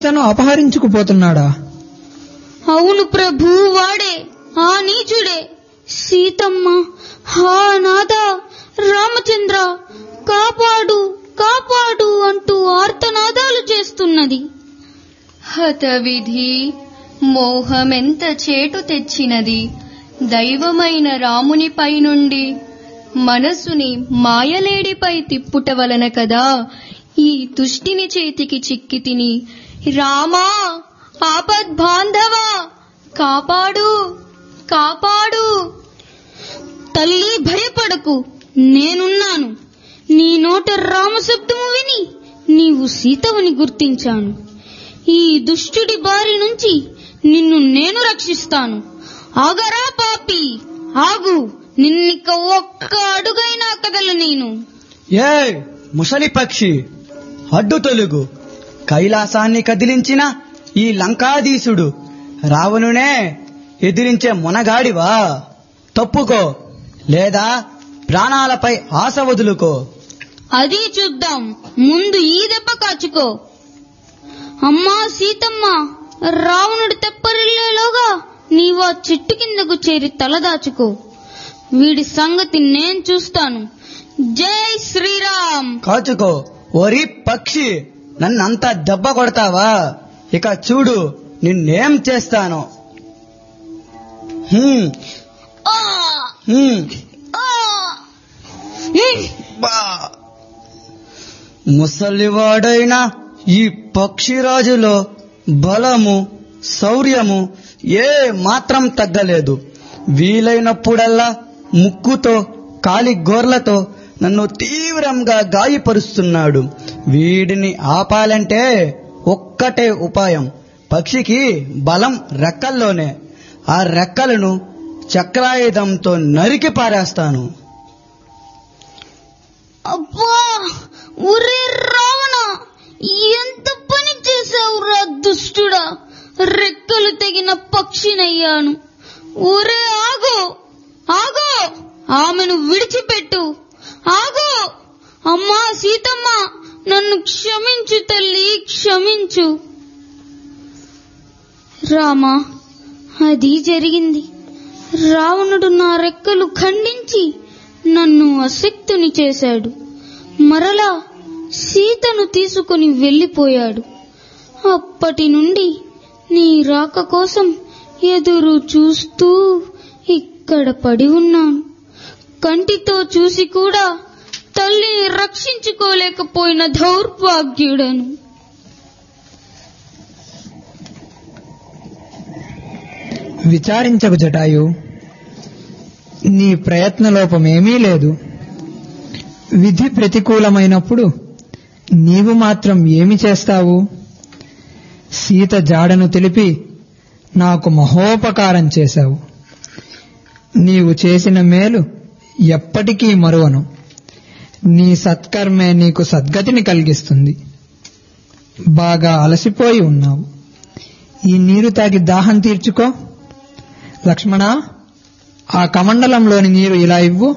సీతను అపహరించుకుపోతున్నాడా అవును ప్రభు వాడే ఆ నీచుడే సీతమ్మ హా నాథ రామచంద్ర కాపాడు కాపాడు అంటూ ఆర్తనాదాలు చేస్తున్నది హతవిధి మోహమెంత చేటు తెచ్చినది దైవమైన రామునిపై నుండి మనసుని మాయలేడిపై తిప్పుట వలన కదా ఈ తుష్టిని చేతికి చిక్కి తిని రామా ఆపద్బాంధవా కాపాడు కాపాడు తల్లి భయపడకు నేనున్నాను నీ నోట రామశబ్దము విని నీవు సీతవని గుర్తించాను ఈ దుష్టుడి బారి నుంచి నిన్ను నేను రక్షిస్తాను ఆగరా పాపి ఆగు నిన్నిక ఒక్క అడుగైనా కదల నేను ఏ ముసలి పక్షి అడ్డు తొలుగు కైలాసాన్ని కదిలించిన ఈ లంకాధీశుడు రావణునే ఎదిరించే మొనగాడివా తప్పుకో లేదా ప్రాణాలపై ఆశ వదులుకో అది చూద్దాం ముందు ఈ దెబ్బ కాచుకో అమ్మా సీతమ్మ రావణుడు తెప్పరిల్లేలోగా నీవు ఆ చెట్టు కిందకు చేరి తలదాచుకో వీడి సంగతి నేను చూస్తాను జై శ్రీరామ్ కాచుకో ఓరి పక్షి నన్నంత దెబ్బ కొడతావా ఇక చూడు నిన్నేం చేస్తాను హ్మ్, ఆ! హ్మ్, ఆ! హ్మ్! బా. ముసలివాడైన ఈ పక్షిరాజులో బలము శౌర్యము ఏ మాత్రం తగ్గలేదు వీలైనప్పుడల్లా ముక్కుతో కాలి గోర్లతో నన్ను తీవ్రంగా గాయపరుస్తున్నాడు వీడిని ఆపాలంటే ఒక్కటే ఉపాయం పక్షికి బలం రెక్కల్లోనే ఆ రెక్కలను చక్రాయుధంతో నరికి పారేస్తాను అబ్బా ఒరే రావణ ఎంత పని చేశావురా దుష్టుడా రెక్కలు తెగిన పక్షినయ్యాను ఒరే ఆగు ఆగు ఆమెను విడిచిపెట్టు ఆగు అమ్మా సీతమ్మ నన్ను క్షమించు తల్లి క్షమించు రామా అది జరిగింది రావణుడు నా రెక్కలు ఖండించి నన్ను అశక్తుని చేశాడు మరలా సీతను తీసుకుని వెళ్ళిపోయాడు అప్పటి నుండి నీ రాక కోసం ఎదురు చూస్తూ ఇక్కడ పడి ఉన్నాను కంటితో చూసి కూడా తల్లిని రక్షించుకోలేకపోయిన దౌర్భాగ్యుడను విచారించకు జటాయు నీ ప్రయత్నలోపమేమీ లేదు విధి ప్రతికూలమైనప్పుడు నీవు మాత్రం ఏమి చేస్తావు సీత జాడను తెలిపి నాకు మహోపకారం చేశావు నీవు చేసిన మేలు ఎప్పటికీ మరువను నీ సత్కర్మే నీకు సద్గతిని కలిగిస్తుంది బాగా అలసిపోయి ఉన్నావు ఈ నీరు తాగి దాహం తీర్చుకో లక్ష్మణ ఆ కమండలంలోని నీరు ఇలా ఇవ్వు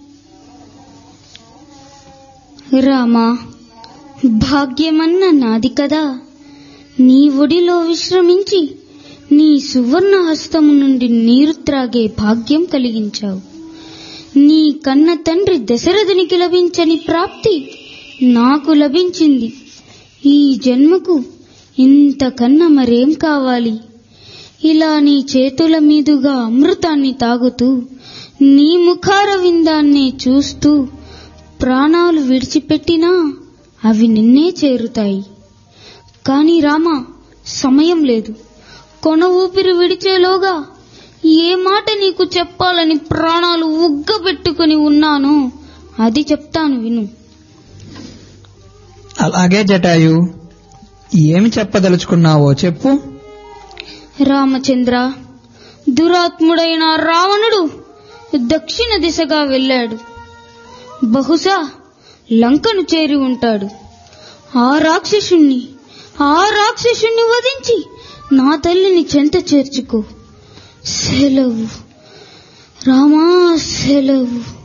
రామా భాగ్యమన్న నాది కదా నీ ఒడిలో విశ్రమించి నీ సువర్ణ హస్తము నుండి నీరు త్రాగే భాగ్యం కలిగించావు నీ కన్న తండ్రి దశరథునికి లభించని ప్రాప్తి నాకు లభించింది ఈ జన్మకు ఇంతకన్నా మరేం కావాలి ఇలా నీ చేతుల మీదుగా అమృతాన్ని తాగుతూ నీ ముఖార విందాన్నే చూస్తూ ప్రాణాలు విడిచిపెట్టినా అవి నిన్నే చేరుతాయి కాని రామా సమయం లేదు కొన ఊపిరి విడిచేలోగా ఏ మాట నీకు చెప్పాలని ప్రాణాలు ఉగ్గబెట్టుకుని ఉన్నానో అది చెప్తాను విను అలాగే జటాయు ఏమి చెప్పదలుచుకున్నావో చెప్పు రామచంద్ర దురాత్ముడైన రావణుడు దక్షిణ దిశగా వెళ్ళాడు బహుశా లంకను చేరి ఉంటాడు ఆ రాక్షసుణ్ణి ఆ రాక్షసుణ్ణి వధించి నా తల్లిని చెంత చేర్చుకో సెలవు రామా సెలవు